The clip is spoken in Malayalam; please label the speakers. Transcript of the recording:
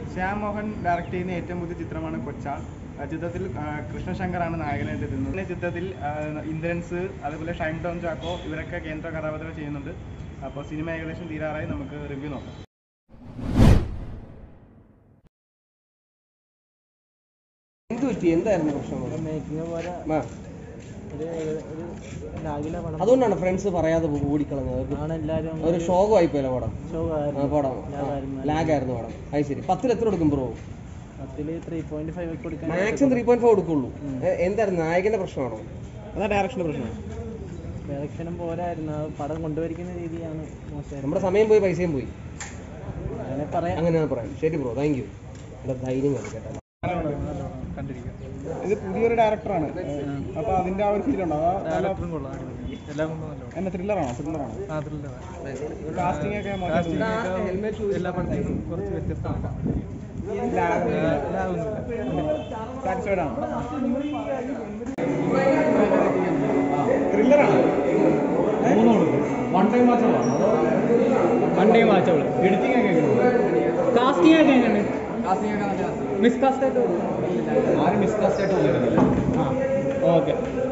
Speaker 1: ശ്യാം മോഹൻ ഡയറക്ട് ചെയ്യുന്ന ഏറ്റവും പുതിയ ചിത്രമാണ് കൊച്ചാൾ ആ ചിത്രത്തിൽ ആ, കൃഷ്ണശങ്കറാണ് നായകനായിട്ട് എത്തുന്നത് ഈ ചിത്രത്തിൽ ആ, ഇന്ദ്രൻസ് അതുപോലെ ഷൈൻ ടോം ചാക്കോ ഇവരൊക്കെ കേന്ദ്ര കഥാപാത്രങ്ങൾ ചെയ്യുന്നുണ്ട് അപ്പോൾ സിനിമ ഏകദേശം തീരാറായി നമുക്ക് റിവ്യൂ നോക്കാം
Speaker 2: എന്ത് പറ്റി എന്തായിരുന്നു പ്രശ്നം
Speaker 3: മേക്കിംഗ് പോലെ
Speaker 2: ആ,
Speaker 3: ഒരു ഒരു ലാഗില പടം
Speaker 2: അതുകൊണ്ടാണ് ഫ്രണ്ട്സ് പറയാതെ പോ- ഓടിക്കളഞ്ഞത് അവർക്ക്
Speaker 3: ആണ് എല്ലാവരും
Speaker 2: ഒരു ഷോകം ആയിപ്പോയല്ലോ പടം
Speaker 3: ഷോ
Speaker 2: ആ, പടം ലാഗ് ആയിരുന്നു പടം അത് ശരി പത്തിൽ എത്ര കൊടുക്കും ബ്രോ
Speaker 3: പത്തില് ത്രീ പോയിന്റ് ഫൈവ് ഒക്കെ കൊടുക്കാൻ
Speaker 2: മാക്സിമം ത്രീ പോയിന്റ് ഫൈവ് കൊടുക്കുള്ളൂ എ- എന്തായിരുന്നു നായകന്റെ പ്രശ്നമാണോ
Speaker 1: അതാ ഡയറക്ഷൻ്റെ പ്രശ്നം
Speaker 3: ഡയറക്ഷനും പോരായിരുന്നു ആ പടം കൊണ്ടുവരിക്കുന്ന രീതിയാണ് മോശം
Speaker 2: നമ്മുടെ സമയം പോയി പൈസയും പോയി
Speaker 3: അങ്ങനെ പറയാം
Speaker 2: അങ്ങനെയാണ് പറയാം ശരി ബ്രോ താങ്ക് യു ഇവിടെ ധൈര്യം കാണും കേട്ടോ
Speaker 1: ഇത് പുതിയൊരു ഡയറക്ടറാണ് അപ്പോൾ അതിൻ്റെ ആ ഒരു ഫീലുണ്ടോ
Speaker 3: ഡയറക്ടറും കൊള്ളാം എല്ലാം കൊണ്ടും നല്ല
Speaker 1: എന്നെ ത്രില്ലറാണോ ത്രില്ലറാണോ
Speaker 3: ആ thriller ആ.
Speaker 1: കാസ്റ്റിംഗ് ഒക്കെ മോശം
Speaker 3: എല്ലാ പടത്തിലും കുറച്ച് വ്യത്യസ്തമാണ്
Speaker 1: സാറ്റിസ്ഫൈഡ് ആണോ ത്രില്ലറാണ് വൺ ടൈം വാച്ചബിളാണോ
Speaker 3: വണ്ടേ വാച്ചോളൂ
Speaker 1: എഡിറ്റിംഗ് ഒക്കെ എങ്ങനെയാണ്
Speaker 3: കാസ്റ്റിംഗ് ഒക്കെ എങ്ങനെയുണ്ട്
Speaker 1: കാസ്റ്റിംഗ് ഒക്കെ നല്ല
Speaker 3: മിസ് കാസ്റ്റ് ആയിട്ട്
Speaker 1: ആരും മിസ്കാസ്റ്റ് ആയിട്ട് തോന്നുന്നില്ല
Speaker 3: ആ ഓക്കെ